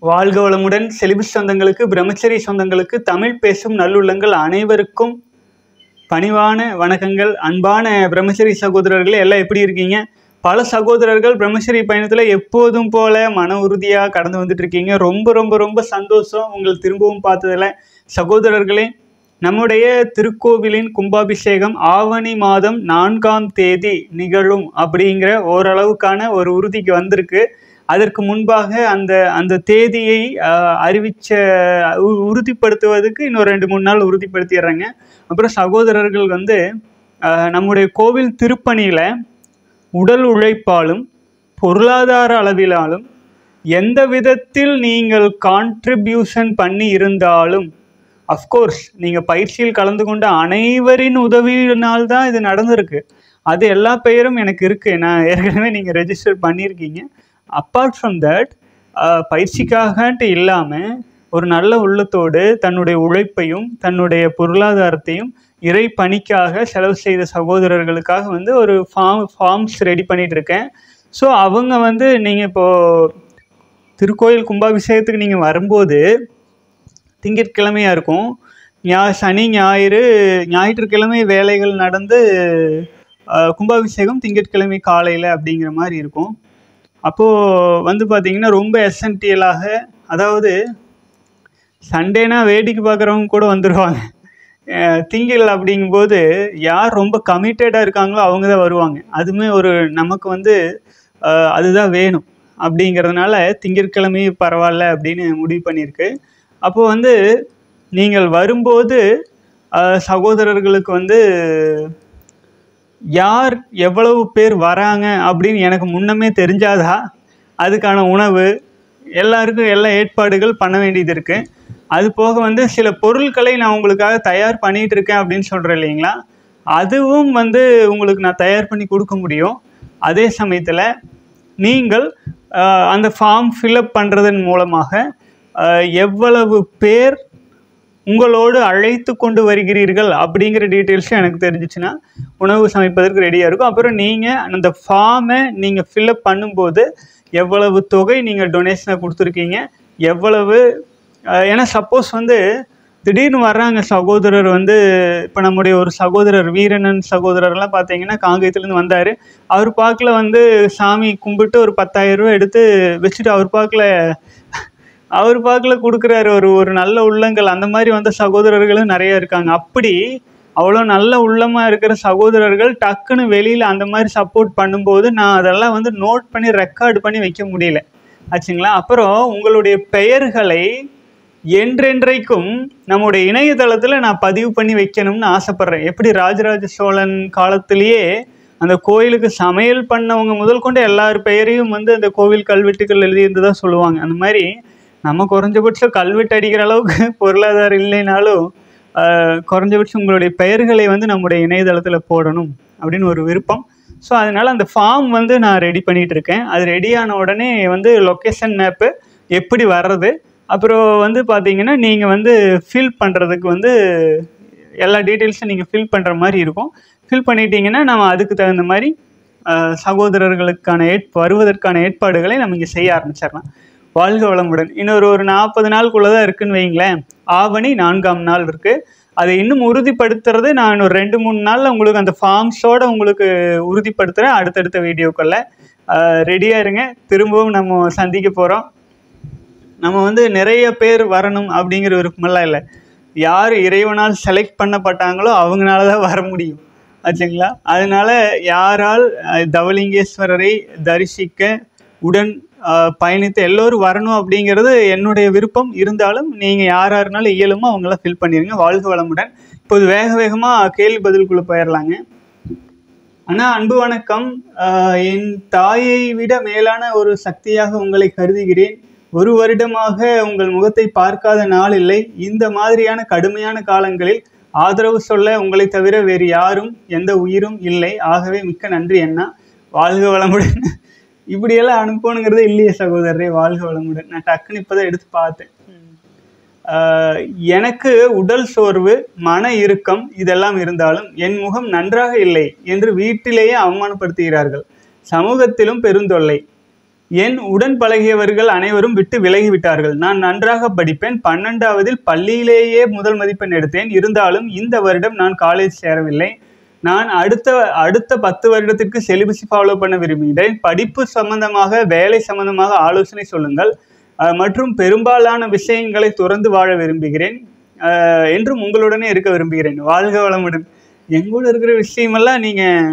வாழ்க வளமுடன் செலிபஸ் சொந்தங்களுக்கு பிரம்மச்சரி சொந்தங்களுக்கு தமிழ் பேசும் நல்லுள்ளங்கள் அனைவருக்கும் பணிவான வணக்கங்கள் அன்பான பிரம்மச்சரி சகோதரர்களே எல்லாம் எப்படி இருக்கீங்க பல சகோதரர்கள் பிரம்மச்சரி பயணத்தில் எப்போதும் போல மன உறுதியாக கடந்து வந்துட்டு இருக்கீங்க ரொம்ப ரொம்ப ரொம்ப சந்தோஷம் உங்களை திரும்பவும் பார்த்ததில் சகோதரர்களே நம்முடைய திருக்கோவிலின் கும்பாபிஷேகம் ஆவணி மாதம் நான்காம் தேதி நிகழும் அப்படிங்கிற ஓரளவுக்கான ஒரு உறுதிக்கு வந்திருக்கு அதற்கு முன்பாக அந்த அந்த தேதியை ஆஹ், அறிவிச்ச உ- உறுதிப்படுத்துவதற்கு இன்னும் ரெண்டு மூணு நாள் உறுதிப்படுத்திடுறாங்க அப்புறம் சகோதரர்கள் வந்து ஆஹ், நம்முடைய கோவில் திருப்பணியில் உடல் உழைப்பாலும் பொருளாதார அளவிலாலும் எந்த விதத்தில் நீங்கள் கான்ட்ரிபியூஷன் பண்ணி இருந்தாலும் அஃப்கோர்ஸ் நீங்கள் பயிற்சியில் கலந்து கொண்ட அனைவரின் உதவியினால் தான் இது நடந்திருக்கு அது எல்லா பெயரும் எனக்கு இருக்குது நான் ஏற்கனவே நீங்கள் ரெஜிஸ்டர் பண்ணியிருக்கீங்க அப்பார்ட் ஃப்ரம் தட் பயிற்சிக்காகன்ட்டு இல்லாமல் ஒரு நல்ல உள்ளத்தோடு தன்னுடைய உழைப்பையும் தன்னுடைய பொருளாதாரத்தையும் இறை பணிக்காக செலவு செய்த சகோதரர்களுக்காக வந்து ஒரு ஃபார்ம் ஃபார்ம்ஸ் ரெடி பண்ணிட்டு இருக்கேன் ஸோ அவங்க வந்து நீங்கள் இப்போது திருக்கோயில் கும்பாபிஷேகத்துக்கு நீங்கள் வரும்போது திங்கட்கிழமையாக இருக்கும் ஞா சனி ஞாயிறு ஞாயிற்றுக்கிழமை வேலைகள் நடந்து அஹ், கும்பாபிஷேகம் திங்கட்கிழமை காலையில் அப்படிங்கிற மாதிரி இருக்கும் அப்போது வந்து பார்த்திங்கன்னா ரொம்ப எசென்டியலாக அதாவது சண்டேனா வேடிக்கை பார்க்குறவங்க கூட வந்துடுவாங்க அஹ், திங்கள் அப்படிங்கும்போது யார் ரொம்ப கமிட்டடாக இருக்காங்களோ அவங்க தான் வருவாங்க அதுவுமே ஒரு நமக்கு வந்து அஹ், அதுதான் வேணும் அப்படிங்கிறதுனால திங்கட்கிழமை பரவாயில்ல அப்படின்னு முடிவு பண்ணியிருக்கு அப்போது வந்து நீங்கள் வரும்போது அஹ், சகோதரர்களுக்கு வந்து யார் எவ்வளவு பேர் வராங்க அப்படின்னு எனக்கு முன்னமே தெரிஞ்சாதா அதுக்கான உணவு எல்லாருக்கும் எல்லா ஏற்பாடுகள் பண்ண வேண்டியது இருக்குது அது போக வந்து சில பொருட்களை நான் உங்களுக்காக தயார் பண்ணிகிட்டு இருக்கேன் அப்படின்னு சொல்கிறேன் இல்லைங்களா அதுவும் வந்து உங்களுக்கு நான் தயார் பண்ணி கொடுக்க முடியும் அதே சமயத்தில் நீங்கள் ஆஹ், அந்த ஃபார்ம் ஃபில்அப் பண்ணுறதன் மூலமாக ஆஹ், எவ்வளவு பேர் உங்களோடு அழைத்து கொண்டு வருகிறீர்கள் அப்படிங்கிற டீட்டெயில்ஸும் எனக்கு தெரிஞ்சிச்சுன்னா உணவு சமைப்பதற்கு ரெடியாக இருக்கும் அப்புறம் நீங்கள் அந்த ஃபார்மை நீங்கள் ஃபில்அப் பண்ணும்போது எவ்வளவு தொகை நீங்கள் டொனேஷனாக கொடுத்துருக்கீங்க எவ்வளவு அஹ், ஏன்னா சப்போஸ் வந்து திடீர்னு வர்றாங்க சகோதரர் வந்து இப்போ நம்முடைய ஒரு சகோதரர் வீரனன் சகோதரர்லாம் பார்த்தீங்கன்னா காங்கேயத்துலேருந்து வந்தார் அவர் பார்க்கில் வந்து சாமி கும்பிட்டு ஒரு 10000 ரூபாய் எடுத்து வச்சுட்டு அவர் பார்க்கில் அவர் பார்க்கல கொடுக்குறாரு ஒரு ஒரு நல்ல உள்ளங்கள் அந்த மாதிரி வந்த சகோதரர்களும் நிறைய இருக்காங்க அப்படி அவ்வளோ நல்ல உள்ளமாக இருக்கிற சகோதரர்கள் டக்குன்னு வெளியில் அந்த மாதிரி சப்போர்ட் பண்ணும்போது நான் அதெல்லாம் வந்து நோட் பண்ணி ரெக்கார்டு பண்ணி வைக்க முடியல ஆச்சுங்களா அப்புறம் உங்களுடைய பெயர்களை என்றென்றைக்கும் நம்முடைய இணையதளத்தில் நான் பதிவு பண்ணி வைக்கணும்னு ஆசைப்பட்றேன் எப்படி ராஜராஜ சோழன் காலத்திலேயே அந்த கோயிலுக்கு சமையல் பண்ணவங்க முதல் கொண்டு எல்லார் பெயரையும் வந்து அந்த கோவில் கல்வெட்டுகள் எழுதியிருந்ததா சொல்லுவாங்க அந்த மாதிரி நம்ம குறைஞ்சபட்சம் கல்வெட்டு அடிக்கிற அளவுக்கு பொருளாதாரம் இல்லைனாலும் ஆஹ், குறைஞ்சபட்சம் உங்களுடைய பெயர்களை வந்து நம்முடைய இணையதளத்தில் போடணும் அப்படின்னு ஒரு விருப்பம் ஸோ அதனால் அந்த ஃபார்ம் வந்து நான் ரெடி பண்ணிகிட்டு இருக்கேன் அது ரெடியான உடனே வந்து லொக்கேஷன் மேப்பு எப்படி வர்றது அப்புறம் வந்து பார்த்தீங்கன்னா நீங்கள் வந்து ஃபில் பண்ணுறதுக்கு வந்து எல்லா டீட்டெயில்ஸும் நீங்கள் ஃபில் பண்ணுற மாதிரி இருக்கும் ஃபில் பண்ணிட்டீங்கன்னா நம்ம அதுக்கு தகுந்த மாதிரி ஆஹ், சகோதரர்களுக்கான ஏற் வருவதற்கான ஏற்பாடுகளை நம்ம இங்கே செய்ய ஆரம்பிச்சிடலாம் வாழ்க வளமுடன் இன்னொரு ஒரு நாற்பது நாளுக்குள்ளே தான் இருக்குன்னு வைங்களேன் ஆவணி நான்காம் நாள் இருக்குது அதை இன்னும் உறுதிப்படுத்துறது நான் ஒரு ரெண்டு மூணு நாளில் உங்களுக்கு அந்த ஃபார்ம்ஸோட உங்களுக்கு உறுதிப்படுத்துகிறேன் அடுத்தடுத்த வீடியோக்களில் ரெடியாக இருங்க திரும்பவும் நம்ம சந்திக்க போகிறோம் நம்ம வந்து நிறைய பேர் வரணும் அப்படிங்கிற விருப்பமெல்லாம் இல்லை யார் இறைவனால் செலக்ட் பண்ணப்பட்டாங்களோ அவங்களால தான் வர முடியும் ஆச்சுங்களா அதனால யாரால் அஹ், தவலிங்கேஸ்வரரை தரிசிக்க உடன் அஹ், பயணித்து எல்லோரும் வரணும் அப்படிங்கிறது என்னுடைய விருப்பம் இருந்தாலும் நீங்கள் யார் யாருனாலும் இயலுமோ அவங்களாம் ஃபில் பண்ணிடுங்க வாழ்க வளமுடன் இப்போது வேக வேகமாக கேள்வி பதிலுக்குள்ளே போயிடலாங்க அண்ணா அன்பு வணக்கம் ஆஹ் என் தாயை விட மேலான ஒரு சக்தியாக உங்களை கருதுகிறேன் ஒரு வருடமாக உங்கள் முகத்தை பார்க்காத நாள் இல்லை இந்த மாதிரியான கடுமையான காலங்களில் ஆதரவு சொல்ல உங்களை தவிர வேறு யாரும் எந்த உயிரும் இல்லை ஆகவே மிக்க நன்றி அண்ணா வாழ்க வளமுடன் இப்படியெல்லாம் அனுப்பணுங்கிறதே இல்லையே சகோதரரே வாழ்க வளமுடன் நான் டக்குன்னு இப்போதான் எடுத்து பார்த்தேன் ஆஹ் எனக்கு உடல் சோர்வு மன இறுக்கம் இதெல்லாம் இருந்தாலும் என் முகம் நன்றாக இல்லை என்று வீட்டிலேயே அவமானப்படுத்துகிறார்கள் சமூகத்திலும் பெருந்தொல்லை என் உடன் பழகியவர்கள் அனைவரும் விட்டு விலகி விட்டார்கள் நான் நன்றாக படிப்பேன் பன்னெண்டாவதில் பள்ளியிலேயே முதல் மதிப்பெண் எடுத்தேன் இருந்தாலும் இந்த வருடம் நான் காலேஜ் சேரவில்லை நான் அடுத்த அடுத்த பத்து வருடத்திற்கு செலிபஸை ஃபாலோ பண்ண விரும்புகிறேன் படிப்பு சம்பந்தமாக வேலை சம்பந்தமாக ஆலோசனை சொல்லுங்கள் அஹ், மற்றும் பெரும்பாலான விஷயங்களை துறந்து வாழ விரும்புகிறேன் அஹ், என்றும் உங்களுடனே இருக்க விரும்புகிறேன் வாழ்க வளமுடன் எங்கூட இருக்கிற விஷயமெல்லாம் நீங்கள்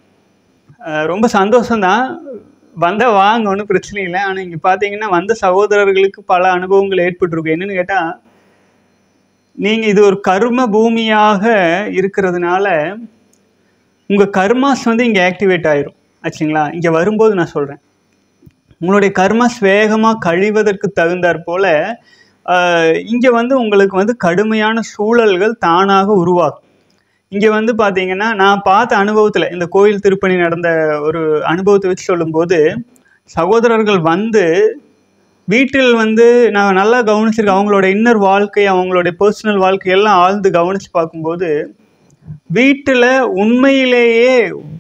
ரொம்ப சந்தோஷம்தான் வந்தால் வாங்க ஒன்றும் பிரச்சனை இல்லை ஆனால் இங்கே பார்த்தீங்கன்னா வந்த சகோதரர்களுக்கு பல அனுபவங்கள் ஏற்பட்டிருக்கும் என்னன்னு கேட்டால் நீங்கள் இது ஒரு கர்ம பூமியாக இருக்கிறதுனால உங்கள் கர்மாஸ் வந்து இங்கே ஆக்டிவேட் ஆயிரும் ஆச்சுங்களா இங்கே வரும்போது நான் சொல்கிறேன் உங்களுடைய கர்மாஸ் வேகமாக கழிவதற்கு தகுந்தாற் போல இங்கே வந்து உங்களுக்கு வந்து கடுமையான சூழல்கள் தானாக உருவாகும் இங்கே வந்து பார்த்தீங்கன்னா நான் பார்த்த அனுபவத்தில் இந்த கோயில் திருப்பணி நடந்த ஒரு அனுபவத்தை வச்சு சொல்லும்போது சகோதரர்கள் வந்து வீட்டில் வந்து நான் நல்லா கவனிச்சிருக்கேன் அவங்களோட இன்னர் வாழ்க்கை அவங்களுடைய பர்சனல் வாழ்க்கை எல்லாம் ஆழ்ந்து கவனித்து பார்க்கும்போது வீட்டில் உண்மையிலேயே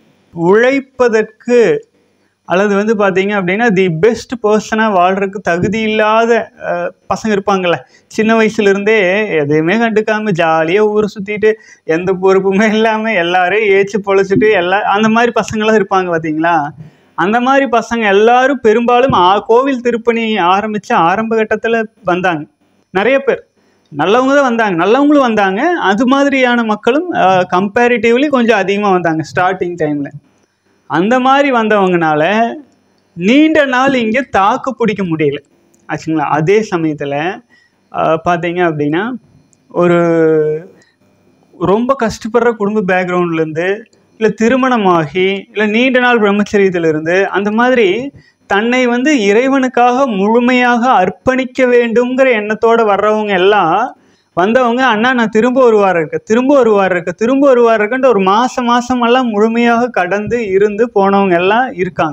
உழைப்பதற்கு அல்லது வந்து பார்த்தீங்க அப்படின்னா தி பெஸ்ட் பர்சனாக வாழ்கிறதுக்கு தகுதி இல்லாத அஹ், பசங்க இருப்பாங்கள்ல சின்ன வயசுலேருந்தே எதையுமே கண்டுக்காம ஜாலியாக ஊரை சுற்றிட்டு எந்த பொறுப்புமே இல்லாமல் எல்லாரையும் ஏச்சு பொழைச்சிட்டு எல்லா அந்த மாதிரி பசங்களாம் இருப்பாங்க பார்த்தீங்களா அந்த மாதிரி பசங்க எல்லாரும் பெரும்பாலும் ஆ- கோவில் திருப்பணி ஆரம்பித்த ஆரம்ப கட்டத்தில் வந்தாங்க நிறைய பேர் நல்லவங்க தான் வந்தாங்க நல்லவங்களும் வந்தாங்க அது மாதிரியான மக்களும் கம்பேரிட்டிவ்லி கொஞ்சம் அதிகமாக வந்தாங்க ஸ்டார்டிங் டைமில் அந்த மாதிரி வந்தவங்கனால நீண்ட நாள் இங்கே தாக்கு பிடிக்க முடியல ஆச்சுங்களா அதே சமயத்தில் பார்த்தீங்க அப்படின்னா ஒரு ரொம்ப கஷ்டப்படுற குடும்ப பேக்ரவுண்ட்லேருந்து இல்லை திருமணமாகி இல்லை நீண்ட நாள் பிரம்மச்சரியத்திலிருந்து அந்த மாதிரி தன்னை வந்து இறைவனுக்காக முழுமையாக அர்ப்பணிக்க வேண்டுங்கிற எண்ணத்தோடு வர்றவங்க எல்லாம் வந்தவங்க அண்ணா நான் திரும்ப ஒரு வாரம் இருக்கேன் திரும்ப ஒரு வாரம் இருக்கேன் திரும்ப ஒரு வாரம் இருக்கேன்ட்டு ஒரு மாதம் மாதமெல்லாம் முழுமையாக கடந்து இருந்து போனவங்க எல்லாம் இருக்காங்க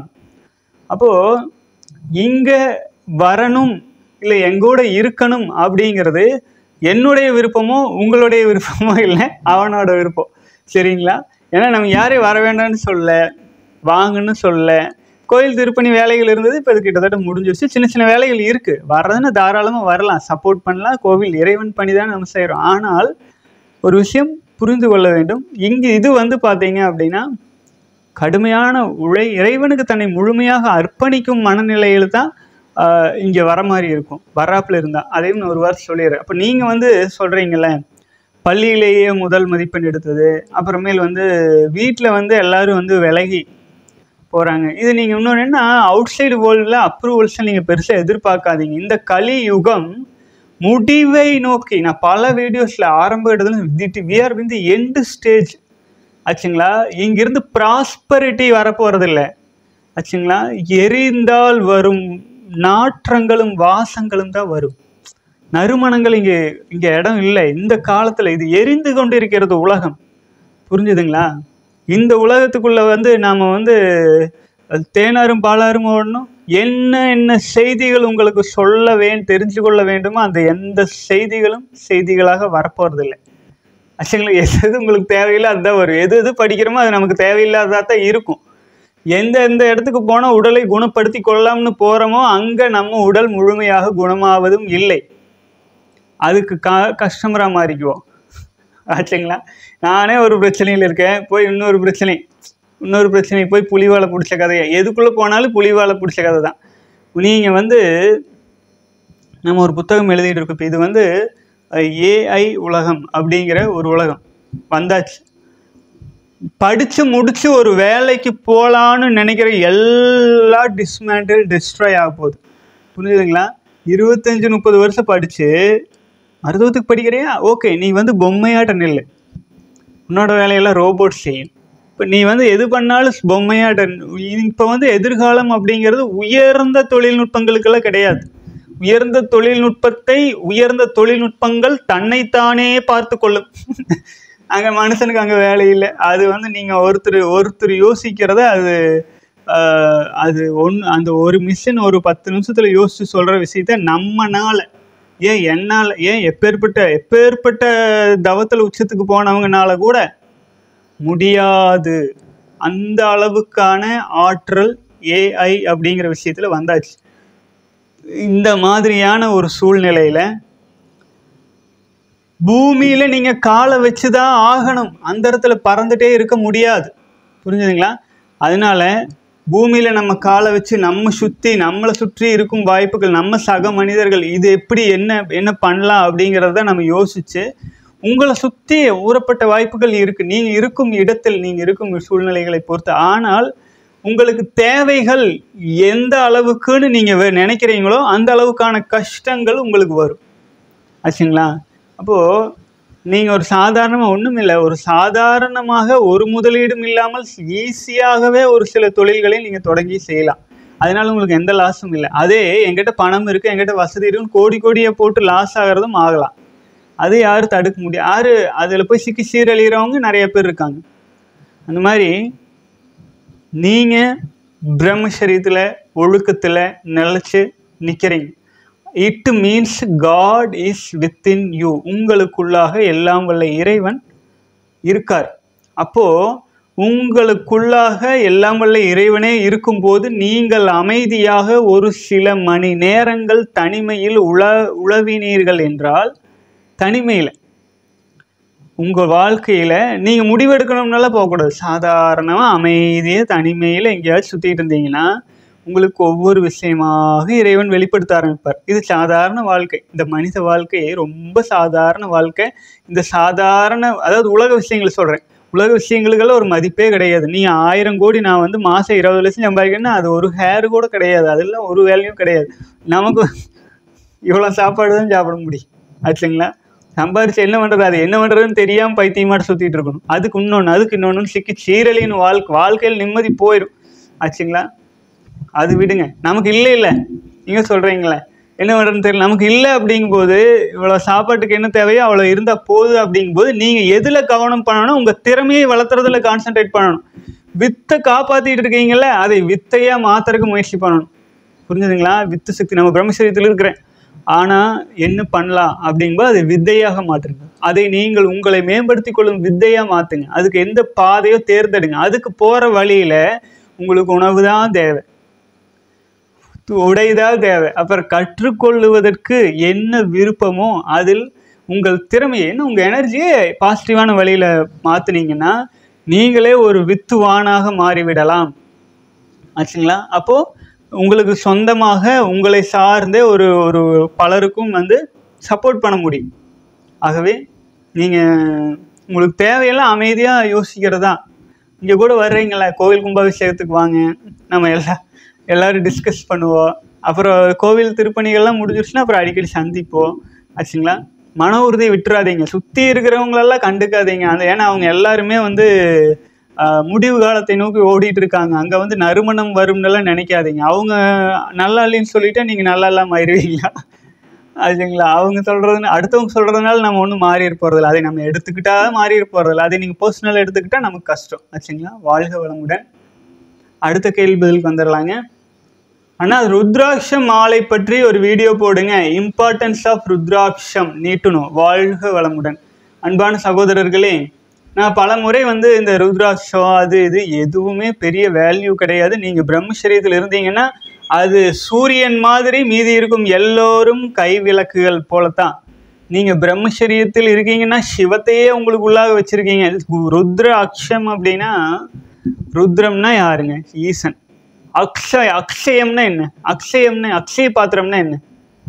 அப்போது இங்கே வரணும் இல்லை எங்கூட இருக்கணும் அப்படிங்கிறது என்னுடைய விருப்பமோ உங்களுடைய விருப்பமோ இல்லை அவனோட விருப்பம் சரிங்களா ஏன்னா நம்ம யாரையும் வர வேண்டாம்னு சொல்ல வாங்கன்னு சொல்ல கோயில் திருப்பணி வேலைகள் இருந்தது இப்போ இது கிட்டத்தட்ட முடிஞ்சிருச்சு சின்ன சின்ன வேலைகள் இருக்குது வர்றதுன்னா தாராளமாக வரலாம் சப்போர்ட் பண்ணலாம் கோவில் இறைவன் பணி தான் நம்ம செய்கிறோம் ஆனால் ஒரு விஷயம் புரிந்து கொள்ள வேண்டும் இங்கு இது வந்து பார்த்தீங்க அப்படின்னா கடுமையான உழை இறைவனுக்கு தன்னை முழுமையாக அர்ப்பணிக்கும் மனநிலையில் தான் இங்கே வர மாதிரி இருக்கும் வராப்பில் இருந்தால் அதையும் நான் ஒரு வாரம் சொல்லிடுறேன் அப்போ நீங்கள் வந்து சொல்கிறீங்களே பள்ளியிலேயே முதல் மதிப்பெண் எடுத்தது அப்புறமேல் வந்து வீட்டில் வந்து எல்லாரும் வந்து விலகி போகிறாங்க இது நீங்கள் இன்னொன்று என்ன அவுட் சைடு வேர்ல்டில் அப்ரூவல்ஸை நீங்கள் பெருசாக எதிர்பார்க்காதீங்க இந்த கலி யுகம் முடிவை நோக்கி நான் பல வீடியோஸில் ஆரம்ப இடத்துல விட்டு வி ஆர் வந்து எண்டு ஸ்டேஜ் ஆச்சுங்களா இங்கிருந்து ப்ராஸ்பரிட்டி வரப்போகிறதில்ல ஆச்சுங்களா எரிந்தால் வரும் நாற்றங்களும் வாசங்களும் தான் வரும் நறுமணங்கள் இங்கே இங்கே இடம் இல்லை இந்த காலத்தில் இது எரிந்து கொண்டு இருக்கிறது உலகம் புரிஞ்சுதுங்களா இந்த உலகத்துக்குள்ளே வந்து நாம் வந்து அது தேனாரும் பாலாரும் ஓடணும் என்ன என்ன செய்திகள் உங்களுக்கு சொல்ல வே தெரிஞ்சு கொள்ள வேண்டுமோ அந்த எந்த செய்திகளும் செய்திகளாக வரப்போகிறதில்லை ஆச்சுங்களா எது எது உங்களுக்கு தேவையில்லை அதுதான் வரும் எது எது படிக்கிறோமோ அது நமக்கு தேவையில்லாததாக தான் இருக்கும் எந்த எந்த இடத்துக்கு போனால் உடலை குணப்படுத்தி கொள்ளலாம்னு போகிறோமோ அங்கே நம்ம உடல் முழுமையாக குணமாவதும் இல்லை அதுக்கு க கஸ்டமராக மாறிக்குவோம் ஆச்சுங்களா நானே ஒரு பிரச்சனையில் இருக்கேன் போய் இன்னொரு பிரச்சனை இன்னொரு பிரச்சனை போய் புலிவாலை பிடிச்ச கதையை எதுக்குள்ளே போனாலும் புலிவாலை பிடிச்ச கதை தான் நீங்கள் வந்து நம்ம ஒரு புத்தகம் எழுதிட்டு இருக்கோம் இப்போ இது வந்து ஏஐ உலகம் அப்படிங்கிற ஒரு உலகம் வந்தாச்சு படித்து முடித்து ஒரு வேலைக்கு போகலான்னு நினைக்கிற எல்லா டிஸ்மேண்டில் டிஸ்ட்ராய் ஆக போகுது புரிஞ்சுதுங்களா இருபத்தஞ்சி முப்பது வருஷம் படித்து மருத்துவத்துக்கு படிக்கிறியா ஓகே நீ வந்து பொம்மையாட்ட நில்லு உன்னோட வேலையெல்லாம் ரோபோட் செய்யும் இப்போ நீ வந்து எது பண்ணாலும் பொம்மையாட்ட இப்போ வந்து எதிர்காலம் அப்படிங்கிறது உயர்ந்த தொழில்நுட்பங்களுக்கெல்லாம் கிடையாது உயர்ந்த தொழில்நுட்பத்தை உயர்ந்த தொழில்நுட்பங்கள் தன்னைத்தானே பார்த்து கொள்ளும் அங்கே மனுஷனுக்கு அங்கே வேலை இல்லை அது வந்து நீங்கள் ஒருத்தர் ஒருத்தர் யோசிக்கிறத அது ஆஹ், அது ஒன்று அந்த ஒரு மிஷின் ஒரு பத்து நிமிஷத்தில் யோசித்து சொல்கிற விஷயத்த நம்மனால ஏன் என்னால் ஏன் எப்பேற்பட்ட எப்பேற்பட்ட தவத்தில் உச்சத்துக்கு போனவங்கனால கூட முடியாது அந்த அளவுக்கான ஆற்றல் ஏஐ அப்படிங்கிற விஷயத்தில் வந்தாச்சு இந்த மாதிரியான ஒரு சூழ்நிலையில் பூமியில் நீங்கள் காலை வச்சு தான் ஆகணும் அந்த இடத்துல பறந்துட்டே இருக்க முடியாது புரிஞ்சுதுங்களா அதனால பூமியில் நம்ம காலை வச்சு நம்ம சுற்றி நம்மளை சுற்றி இருக்கும் வாய்ப்புகள் நம்ம சக மனிதர்கள் இது எப்படி என்ன என்ன பண்ணலாம் அப்படிங்கிறத நம்ம யோசித்து உங்களை சுற்றி ஊறப்பட்ட வாய்ப்புகள் இருக்குது நீங்கள் இருக்கும் இடத்தில் நீங்கள் இருக்கும் சூழ்நிலைகளை பொறுத்து ஆனால் உங்களுக்கு தேவைகள் எந்த அளவுக்குன்னு நீங்கள் நினைக்கிறீங்களோ அந்த அளவுக்கான கஷ்டங்கள் உங்களுக்கு வரும் ஆச்சுங்களா அப்போது நீங்கள் ஒரு சாதாரணமாக ஒன்றும் இல்லை ஒரு சாதாரணமாக ஒரு முதலீடும் இல்லாமல் ஈஸியாகவே ஒரு சில தொழில்களை நீங்கள் தொடங்கி செய்யலாம் அதனால உங்களுக்கு எந்த லாஸும் இல்லை அதே எங்கிட்ட பணம் இருக்குது எங்கிட்ட வசதி இருக்குன்னு கோடி கோடியை போட்டு லாஸ் ஆகிறதும் ஆகலாம் அது யாரும் தடுக்க முடியும் யார் அதில் போய் சிக்கி சீரழிகிறவங்க நிறைய பேர் இருக்காங்க அந்த மாதிரி நீங்கள் பிரம்மச்சரியத்தில் ஒழுக்கத்தில் நிலச்சி நிற்கிறீங்க it means God is within you உங்களுக்குள்ளாக எல்லாம் வல்ல இறைவன் இருக்கார் அப்போது உங்களுக்குள்ளாக எல்லாம் வல்ல இறைவனே இருக்கும்போது நீங்கள் அமைதியாக ஒரு சில மணி நேரங்கள் தனிமையில் உழ உழவினீர்கள் என்றால் தனிமையில் உங்கள் வாழ்க்கையில் நீங்கள் முடிவெடுக்கணும்னால போகக்கூடாது சாதாரணமாக அமைதியாக தனிமையில் எங்கேயாச்சும் சுற்றிட்டு இருந்தீங்கன்னா உங்களுக்கு ஒவ்வொரு விஷயமாக இறைவன் வெளிப்படுத்த ஆரம்பிப்பார் இது சாதாரண வாழ்க்கை இந்த மனித வாழ்க்கை ரொம்ப சாதாரண வாழ்க்கை இந்த சாதாரண அதாவது உலக விஷயங்களை சொல்கிறேன் உலக விஷயங்களுக்கெல்லாம் ஒரு மதிப்பே கிடையாது நீ ஆயிரம் கோடி நான் வந்து மாதம் இருபது லட்சம் சம்பாதிக்கணும்னா அது ஒரு ஹேர் கூட கிடையாது அதெல்லாம் ஒரு வேலையும் கிடையாது நமக்கு இவ்வளோ சாப்பாடு தான் சாப்பிட முடியும் ஆச்சுங்களா சம்பாரிச்சு என்ன பண்ணுறது அது என்ன பண்ணுறதுன்னு தெரியாமல் பைத்தியமாட்டு சுற்றிட்டு இருக்கணும் அதுக்கு இன்னொன்று அதுக்கு இன்னொன்று சிக்கி சீரழின்னு வாழ்க்கை வாழ்க்கையில் நிம்மதி போயிடும் ஆச்சுங்களா அது விடுங்க நமக்கு இல்லை இல்லை நீங்கள் சொல்கிறீங்களே என்ன பண்ணுறதுன்னு தெரியல நமக்கு இல்லை அப்படிங்கும்போது இவ்வளோ சாப்பாட்டுக்கு என்ன தேவையோ அவ்வளோ இருந்தால் போகுது அப்படிங்கும்போது நீங்கள் எதில் கவனம் பண்ணணும் உங்கள் திறமையை வளர்த்துறதுல கான்சென்ட்ரேட் பண்ணணும் வித்தை காப்பாற்றிட்டு இருக்கீங்கல்ல அதை வித்தையாக மாற்றுறதுக்கு முயற்சி பண்ணணும் புரிஞ்சுதுங்களா வித்து சக்தி நம்ம பிரம்மச்சரியத்தில் இருக்கிறேன் ஆனால் என்ன பண்ணலாம் அப்படிங்கும்போது அதை வித்தையாக மாற்றுங்க அதை நீங்கள் உங்களை மேம்படுத்தி கொள்ளும் வித்தையாக மாற்றுங்க அதுக்கு எந்த பாதையோ தேர்ந்தெடுங்க அதுக்கு போகிற வழியில் உங்களுக்கு உணவு தான் தேவை உடைதான் தேவை அப்புறம் கற்றுக்கொள்ளுவதற்கு என்ன விருப்பமோ அதில் உங்கள் திறமையை என்ன உங்கள் எனர்ஜியை பாசிட்டிவான வழியில் மாற்றினீங்கன்னா நீங்களே ஒரு வித்துவானாக மாறிவிடலாம் ஆச்சுங்களா அப்போது உங்களுக்கு சொந்தமாக உங்களை சார்ந்தே ஒரு ஒரு பலருக்கும் வந்து சப்போர்ட் பண்ண முடியும் ஆகவே நீங்கள் உங்களுக்கு தேவையெல்லாம் அமைதியாக யோசிக்கிறதா இங்கே கூட வர்றீங்களா கோவில் கும்பாபிஷேகத்துக்கு வாங்க நம்ம எல்லா எல்லோரும் டிஸ்கஸ் பண்ணுவோம் அப்புறம் கோவில் திருப்பணிகள்லாம் முடிஞ்சிருச்சுன்னா அப்புறம் அடிக்கடி சந்திப்போம் ஆச்சுங்களா மன உறுதியை விட்டுறாதீங்க சுற்றி இருக்கிறவங்களெல்லாம் கண்டுக்காதீங்க அந்த ஏன்னா அவங்க எல்லாருமே வந்து ஆஹ், முடிவு காலத்தை நோக்கி ஓடிட்டு இருக்காங்க அங்கே வந்து நறுமணம் வரும்னுலாம் நினைக்காதீங்க அவங்க நல்லா இல்லைன்னு சொல்லிட்டா நீங்கள் நல்லா இல்லாமல் ஆயிடுவீங்களா ஆச்சுங்களா அவங்க சொல்கிறதுன்னு அடுத்தவங்க சொல்கிறதுனால நம்ம ஒன்றும் மாறி போகிறதில்ல அதை நம்ம எடுத்துக்கிட்டா மாறி போகிறதில்ல அதை நீங்கள் பர்சனலாக எடுத்துக்கிட்டால் நமக்கு கஷ்டம் ஆச்சுங்களா வாழ்க வளமுடன் அடுத்த கேள்வி பதிலுக்கு வந்துடலாங்க அண்ணா ருத்ராட்சம் மாலை பற்றி ஒரு வீடியோ போடுங்க இம்பார்ட்டன்ஸ் ஆஃப் ருத்ராட்சம் நீட்டணும் வாழ்க வளமுடன் அன்பான சகோதரர்களே நான் பல முறை வந்து இந்த ருத்ராட்சம் அது இது எதுவுமே பெரிய வேல்யூ கிடையாது நீங்கள் பிரம்மச்சரியத்தில் இருந்தீங்கன்னா அது சூரியன் மாதிரி மீதி இருக்கும் எல்லோரும் கை விளக்குகள் போலத்தான் நீங்கள் பிரம்மச்சரியத்தில் இருக்கீங்கன்னா சிவத்தையே உங்களுக்கு உள்ளாக வச்சுருக்கீங்க ருத்ர அக்ஷம் அப்படின்னா ருத்ரம்னா யாருங்க ஈசன் அக்ஷய அக்ஷயம்னா என்ன அக்ஷயம்னா அக்ஷய பாத்திரம்னா என்ன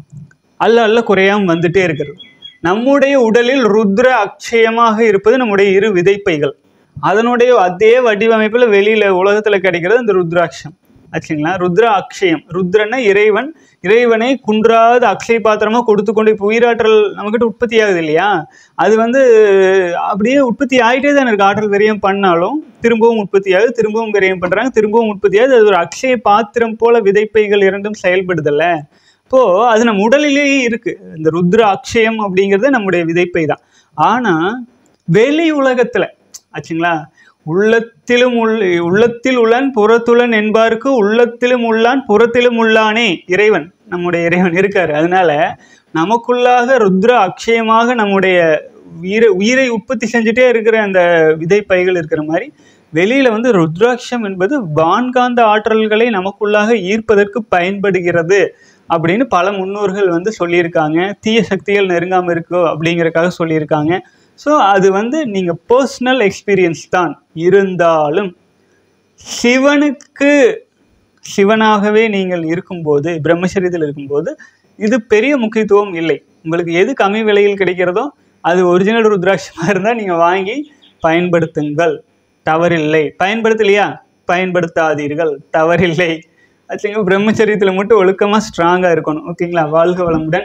அல்ல அல்ல குறையாம வந்துட்டே இருக்கிறது நம்முடைய உடலில் ருத்ர அக்ஷயமாக இருப்பது நம்முடைய இரு விதைப்பைகள் அதனுடைய அதே வடிவமைப்பில் வெளியில் உலகத்தில் கிடைக்கிறது இந்த ருத்ராட்சம் ஆச்சுங்களா ருத்ர அக்ஷயம் ருத்ரன்னா இறைவன் இறைவனை குன்றாத அக்ஷய பாத்திரமாக கொடுத்து கொண்டு இப்போ உயிராற்றல் நம்மக்கிட்ட உற்பத்தி ஆகுது இல்லையா அது வந்து அப்படியே உற்பத்தி ஆகிட்டே தான் இருக்கு ஆற்றல் விரயம் பண்ணாலும் திரும்பவும் உற்பத்தி ஆகுது திரும்பவும் விரயம் பண்ணுறாங்க திரும்பவும் உற்பத்தி ஆகுது அது ஒரு அக்ஷய பாத்திரம் போல விதைப்பைகள் இரண்டும் செயல்படுதல்ல இப்போது அது நம்ம உடலிலேயே இருக்குது இந்த ருத்ர அக்ஷயம் அப்படிங்கிறது நம்முடைய விதைப்பை தான் ஆனால் வெளி உலகத்தில் ஆச்சுங்களா உள்ளத்திலும் உள் உள்ளத்தில் உள்ளான் புறத்துளன் என்பாருக்கு உள்ளத்திலும் உள்ளான் புறத்திலும் உள்ளானே இறைவன் நம்முடைய இறைவன் இருக்காரு அதனால நமக்குள்ளாக ருத்ர அக்ஷயமாக நம்முடைய உயிரை உயிரை உற்பத்தி செஞ்சுட்டே இருக்கிற அந்த விதைப்பைகள் இருக்கிற மாதிரி வெளியில் வந்து ருத்ராட்சம் என்பது வான்காந்த ஆற்றல்களை நமக்குள்ளாக ஈர்ப்பதற்கு பயன்படுகிறது அப்படின்னு பல முன்னோர்கள் வந்து சொல்லியிருக்காங்க தீய சக்திகள் நெருங்காமல் இருக்கோ அப்படிங்கிறக்காக சொல்லியிருக்காங்க ஸோ அது வந்து நீங்கள் பர்சனல் எக்ஸ்பீரியன்ஸ் தான் இருந்தாலும் சிவனுக்கு சிவனாகவே நீங்கள் இருக்கும்போது பிரம்மச்சரியத்தில் இருக்கும்போது இது பெரிய முக்கியத்துவம் இல்லை உங்களுக்கு எது கம்மி விலையில் கிடைக்கிறதோ அது ஒரிஜினல் ருத்ராட்சமாக இருந்தால் நீங்கள் வாங்கி பயன்படுத்துங்கள் தவறில்லை பயன்படுத்தலையா பயன்படுத்தாதீர்கள் தவறில்லை ஆச்சுங்க பிரம்மச்சரியத்தில் மட்டும் ஒழுக்கமாக ஸ்ட்ராங்காக இருக்கணும் ஓகேங்களா வாழ்க வளமுடன்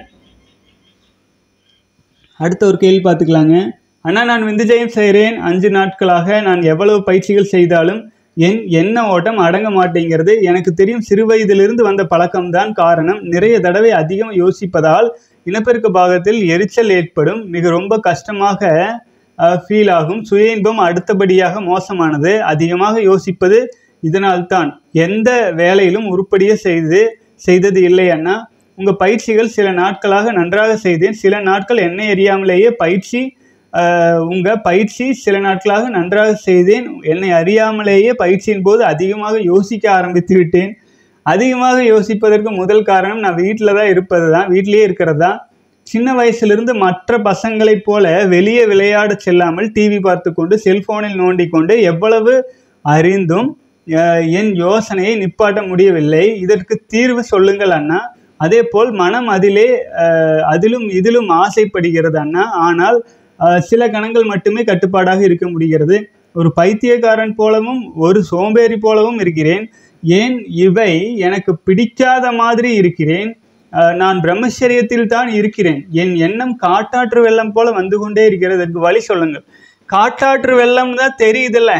அடுத்த ஒரு கேள்வி பார்த்துக்கலாங்க அண்ணா நான் விந்துஜயம் செய்கிறேன் அஞ்சு நாட்களாக நான் எவ்வளவு பயிற்சிகள் செய்தாலும் என் எண்ண ஓட்டம் அடங்க மாட்டேங்கிறது எனக்கு தெரியும் சிறு வயதிலிருந்து வந்த பழக்கம்தான் காரணம் நிறைய தடவை அதிகம் யோசிப்பதால் இனப்பெருக்க பாகத்தில் எரிச்சல் ஏற்படும் மிக ரொம்ப கஷ்டமாக ஃபீல் ஆகும் சுய இன்பம் அடுத்தபடியாக மோசமானது அதிகமாக யோசிப்பது இதனால்தான் எந்த வேலையிலும் உருப்படியே செய்து செய்தது இல்லை அண்ணா உங்கள் பயிற்சிகள் சில நாட்களாக நன்றாக செய்தேன் சில நாட்கள் என்னை அறியாமலேயே பயிற்சி உங்கள் பயிற்சி சில நாட்களாக நன்றாக செய்தேன் என்னை அறியாமலேயே பயிற்சியின் போது அதிகமாக யோசிக்க ஆரம்பித்து விட்டேன் அதிகமாக யோசிப்பதற்கு முதல் காரணம் நான் வீட்டில் தான் இருப்பது தான் வீட்டிலேயே இருக்கிறது தான் சின்ன வயசிலிருந்து மற்ற பசங்களைப் போல வெளியே விளையாட செல்லாமல் டிவி பார்த்து கொண்டு செல்போனில் நோண்டி கொண்டு எவ்வளவு அறிந்தும் அஹ், என் யோசனையை நிப்பாட்ட முடியவில்லை இதற்கு தீர்வு சொல்லுங்கள் அண்ணா அதே போல் மனம் அதிலே அஹ், அதிலும் இதிலும் ஆசைப்படுகிறது அண்ணா ஆனால் அஹ், சில கணங்கள் மட்டுமே கட்டுப்பாடாக இருக்க முடிகிறது ஒரு பைத்தியக்காரன் போலவும் ஒரு சோம்பேறி போலவும் இருக்கிறேன் ஏன் இவை எனக்கு பிடிக்காத மாதிரி இருக்கிறேன் அஹ், நான் பிரம்மச்சரியத்தில் தான் இருக்கிறேன் என் எண்ணம் காட்டாற்று வெள்ளம் போல வந்து கொண்டே இருக்கிறது அதற்கு வழி சொல்லுங்கள் காட்டாற்று வெள்ளம் தான் தெரியுதுல்ல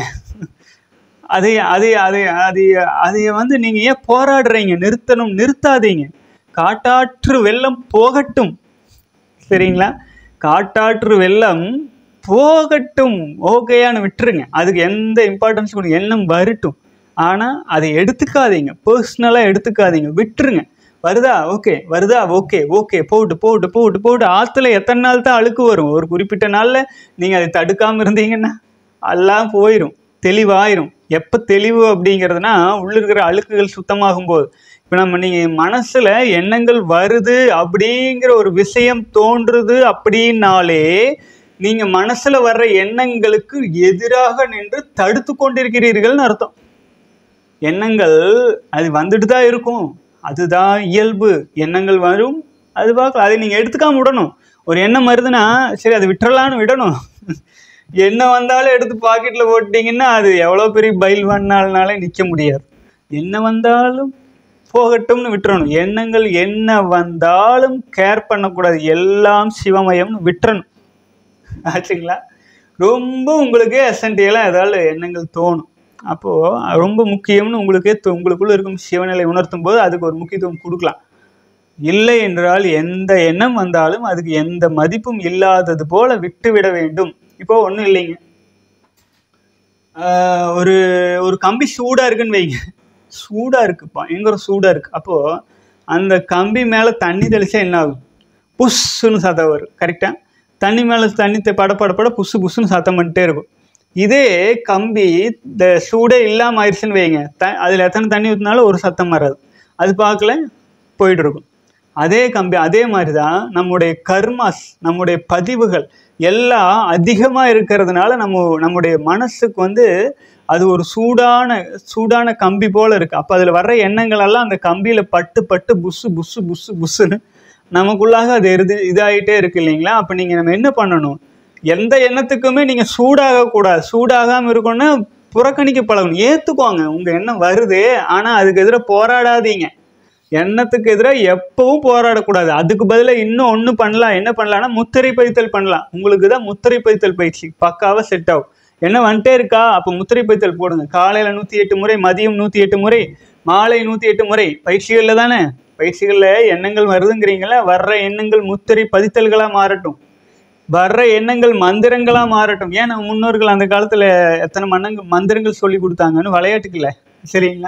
அதை அதை அதை அதை அதை வந்து நீங்கள் ஏன் போராடுறீங்க நிறுத்தணும் நிறுத்தாதீங்க காட்டாற்று வெள்ளம் போகட்டும் சரிங்களா காட்டாற்று வெள்ளம் போகட்டும் ஓகேயான்னு விட்டுருங்க அதுக்கு எந்த இம்பார்ட்டன்ஸ் கொடுங்க எண்ணம் வரட்டும் ஆனால் அதை எடுத்துக்காதீங்க பர்சனலாக எடுத்துக்காதீங்க விட்டுருங்க வருதா ஓகே வருதா ஓகே ஓகே போட்டு போட்டு போட்டு போட்டு ஆற்றுல எத்தனை நாள் தான் அழுக்கு வரும் ஒரு குறிப்பிட்ட நாளில் நீங்கள் அதை தடுக்காமல் இருந்தீங்கன்னா எல்லாம் போயிடும் தெளிவாயிரும் எப்போ தெளிவு அப்படிங்கிறதுனா உள்ள இருக்கிற அழுக்குகள் சுத்தமாகும் போது இப்போ நம்ம நீங்கள் மனசில் எண்ணங்கள் வருது அப்படிங்கிற ஒரு விஷயம் தோன்றுது அப்படின்னாலே நீங்கள் மனசில் வர்ற எண்ணங்களுக்கு எதிராக நின்று தடுத்து கொண்டிருக்கிறீர்கள்னு அர்த்தம் எண்ணங்கள் அது வந்துட்டு தான் இருக்கும் அதுதான் இயல்பு எண்ணங்கள் வரும் அது பார்க்கலாம் அதை நீங்கள் எடுத்துக்காம விடணும் ஒரு எண்ணம் வருதுன்னா சரி அதை விட்டுறலான்னு விடணும் என்ன வந்தாலும் எடுத்து பாக்கெட்டில் போட்டிங்கன்னா அது எவ்வளோ பெரிய பயில் பண்ணாலனாலே நிற்க முடியாது என்ன வந்தாலும் போகட்டும்னு விட்டுறணும் எண்ணங்கள் என்ன வந்தாலும் கேர் பண்ணக்கூடாது எல்லாம் சிவமயம்னு விட்டுறணும் ஆச்சுங்களா ரொம்ப உங்களுக்கே எசன்டியலாக ஏதாவது எண்ணங்கள் தோணும் அப்போது ரொம்ப முக்கியம்னு உங்களுக்கே தோ- உங்களுக்குள்ள இருக்கும் சிவநிலை உணர்த்தும் போது அதுக்கு ஒரு முக்கியத்துவம் கொடுக்கலாம் இல்லை என்றால் எந்த எண்ணம் வந்தாலும் அதுக்கு எந்த மதிப்பும் இல்லாதது போல விட்டுவிட வேண்டும் இப்போ ஒன்றும் இல்லைங்க ஆஹ் ஒரு ஒரு கம்பி சூடாக இருக்குன்னு வைங்க சூடாக இருக்கு பயங்கர சூடாக இருக்கு அப்போது அந்த கம்பி மேலே தண்ணி தெளிச்சா என்ன ஆகும் புஷ்ஷுன்னு சத்தம் வரும் கரெக்டாக தண்ணி மேலே தண்ணி தெ- பட பட பட புஷு புஷ்ஷுன்னு சத்தம் பண்ணிட்டே இருக்கும் இதே கம்பி இந்த சூடே இல்லாமல் ஆயிடுச்சுன்னு வைங்க த அதில் எத்தனை தண்ணி ஊற்றினாலும் ஒரு சத்தம் வராது அது பார்க்கல போயிட்டு இருக்கும் அதே கம்பி அதே மாதிரி தான் நம்முடைய கர்மாஸ் நம்முடைய பதிவுகள் எல்லாம் அதிகமாக இருக்கிறதுனால நம்ம நம்முடைய மனசுக்கு வந்து அது ஒரு சூடான சூடான கம்பி போல் இருக்குது அப்போ அதில் வர்ற எண்ணங்கள் எல்லாம் அந்த கம்பியில் பட்டு பட்டு புஸ்ஸு புஸ்ஸு புஸ்ஸு புஸ்ஸுன்னு நமக்குள்ளாக அது எருது இதாகிட்டே இருக்கு இல்லைங்களா அப்போ நீங்கள் நம்ம என்ன பண்ணணும் எந்த எண்ணத்துக்குமே நீங்கள் சூடாகக்கூடாது சூடாகாமல் இருக்கணும்னா புறக்கணிக்க பழகணும் ஏற்றுக்கோங்க உங்கள் எண்ணம் வருது ஆனால் அதுக்கு எதிராக போராடாதீங்க எண்ணத்துக்கு எதிராக எப்பவும் போராடக்கூடாது அதுக்கு பதிலாக இன்னும் ஒன்று பண்ணலாம் என்ன பண்ணலாம்னா முத்திரை பதித்தல் பண்ணலாம் உங்களுக்கு தான் முத்திரை பதித்தல் பயிற்சி பக்காவாக செட் ஆகும் என்ன வந்துட்டே இருக்கா அப்போ முத்திரை பதித்தல் போடுங்க காலையில் நூற்றி எட்டு முறை மதியம் நூற்றி எட்டு முறை மாலை நூற்றி எட்டு முறை பயிற்சிகளில் தானே பயிற்சிகளில் எண்ணங்கள் வருதுங்கிறீங்களா வர்ற எண்ணங்கள் முத்திரை பதித்தல்களாக மாறட்டும் வர்ற எண்ணங்கள் மந்திரங்களாக மாறட்டும் ஏன் நம்ம முன்னோர்கள் அந்த காலத்தில் எத்தனை மன்னங்க மந்திரங்கள் சொல்லி கொடுத்தாங்கன்னு விளையாட்டுக்குல சரிங்களா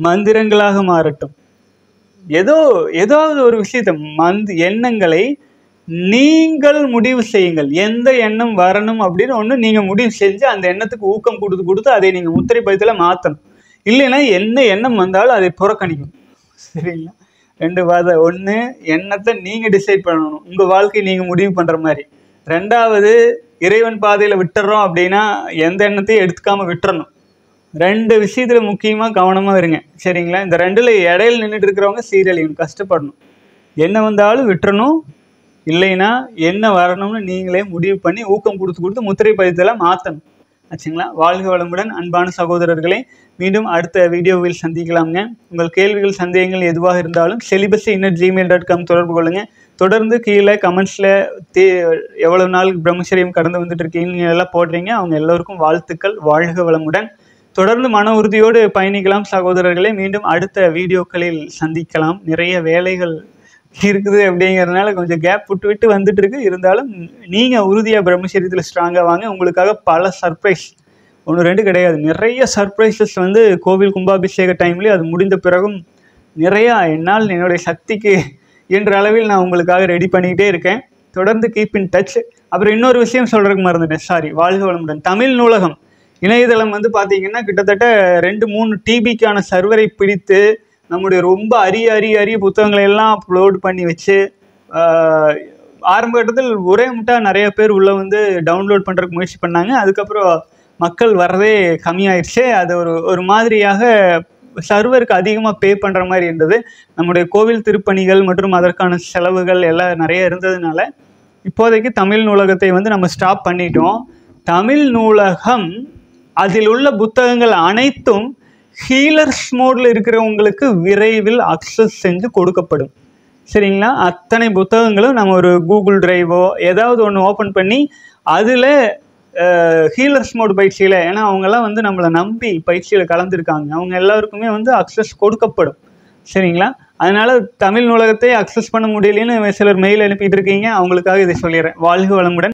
மந்திரங்களாக மாறட்டும் ஏதோ ஏதாவது ஒரு விஷயத்தை மந்த் எண்ணங்களை நீங்கள் முடிவு செய்யுங்கள் எந்த எண்ணம் வரணும் அப்படின்னு ஒன்று நீங்கள் முடிவு செஞ்சு அந்த எண்ணத்துக்கு ஊக்கம் கொடுத்து கொடுத்து அதை நீங்கள் முத்திரை பதித்தில் மாற்றணும் இல்லைன்னா என்ன எண்ணம் வந்தாலும் அதை புறக்கணிக்கும் சரிங்களா ரெண்டு வாத ஒன்று எண்ணத்தை நீங்கள் டிசைட் பண்ணணும் உங்கள் வாழ்க்கை நீங்கள் முடிவு பண்ணுற மாதிரி ரெண்டாவது இறைவன் பாதையில் விட்டுறோம் அப்படின்னா எந்த எண்ணத்தையும் எடுத்துக்காம விட்டுறணும் ரெண்டு விஷயத்தில் முக்கியமாக கவனமாக இருங்க சரிங்களா இந்த ரெண்டில் இடையில நின்றுட்டு இருக்கிறவங்க சீரழியும் கஷ்டப்படணும் என்ன வந்தாலும் விட்டுறணும் இல்லைன்னா என்ன வரணும்னு நீங்களே முடிவு பண்ணி ஊக்கம் கொடுத்து கொடுத்து முத்திரை பதித்தெல்லாம் மாற்றணும் ஆச்சுங்களா வாழ்க வளமுடன் அன்பான சகோதரர்களே மீண்டும் அடுத்த வீடியோவில் சந்திக்கலாம்ங்க உங்கள் கேள்விகள் சந்தேகங்கள் எதுவாக இருந்தாலும் celibacy innate Gmail dot com தொடர்பு கொள்ளுங்கள் தொடர்ந்து கீழே கமெண்ட்ஸில் தே எவ்வளோ நாள் பிரம்மச்சரியம் கடந்து வந்துட்டு இருக்கீங்க எல்லாம் போடுறீங்க அவங்க எல்லோருக்கும் வாழ்த்துக்கள் வாழ்க வளமுடன் தொடர்ந்து மன உறுதியோடு பயணிக்கலாம் சகோதரர்களே மீண்டும் அடுத்த வீடியோக்களில் சந்திக்கலாம் நிறைய வேலைகள் இருக்குது அப்படிங்கிறதுனால கொஞ்சம் கேப் விட்டு விட்டு வந்துட்டு இருக்கு இருந்தாலும் நீங்கள் உறுதியாக பிரம்மச்சரியத்தில் ஸ்ட்ராங்காக வாங்க உங்களுக்காக பல சர்ப்ரைஸ் ஒன்று ரெண்டு கிடையாது நிறைய சர்ப்ரைசஸ் வந்து கோவில் கும்பாபிஷேக டைம்லேயே அது முடிந்த பிறகும் நிறையா என்னால் என்னுடைய சக்திக்கு என்ற அளவில் நான் உங்களுக்காக ரெடி பண்ணிக்கிட்டே இருக்கேன் தொடர்ந்து கீப் இன் டச் அப்புறம் இன்னொரு விஷயம் சொல்கிறதுக்கு மறந்துட்டேன் சாரி வாழ்க வளமுடன் தமிழ் நூலகம் இணையதளம் வந்து பார்த்தீங்கன்னா கிட்டத்தட்ட ரெண்டு மூணு டிபிக்கான சர்வரை பிடித்து நம்முடைய ரொம்ப அரிய அரிய அரிய புத்தகங்களை எல்லாம் அப்லோட் பண்ணி வச்சு ஆஹ், ஆரம்ப கட்டத்தில் ஒரே முட்டா நிறைய பேர் உள்ள வந்து டவுன்லோட் பண்ணுறதுக்கு முயற்சி பண்ணாங்க அதுக்கப்புறம் மக்கள் வர்றதே கம்மியாயிடுச்சு அது ஒரு ஒரு மாதிரியாக சர்வருக்கு அதிகமாக பே பண்ணுற மாதிரி இருந்தது நம்முடைய கோவில் திருப்பணிகள் மற்றும் அதற்கான செலவுகள் எல்லாம் நிறைய இருந்ததுனால இப்போதைக்கு தமிழ் நூலகத்தை வந்து நம்ம ஸ்டாப் பண்ணிட்டோம் தமிழ் நூலகம் அதில் உள்ள புத்தகங்கள் அனைத்தும் ஹீலர்ஸ் மோடில் இருக்கிறவங்களுக்கு விரைவில் அக்சஸ் செஞ்சு கொடுக்கப்படும் சரிங்களா அத்தனை புத்தகங்களும் நம்ம ஒரு கூகுள் டிரைவோ ஏதாவது ஒன்று ஓப்பன் பண்ணி அதில் ஹீலர்ஸ் மோட் பயிற்சியில் ஏன்னா அவங்கெல்லாம் வந்து நம்மளை நம்பி பயிற்சியில் கலந்துருக்காங்க அவங்க எல்லாருக்குமே வந்து அக்சஸ் கொடுக்கப்படும் சரிங்களா அதனால தமிழ் நூலகத்தை அக்சஸ் பண்ண முடியலன்னு சிலர் மெயில் அனுப்பிட்டு இருக்கீங்க அவங்களுக்காக இதை சொல்லிடுறேன் வாழ்க வளமுடன்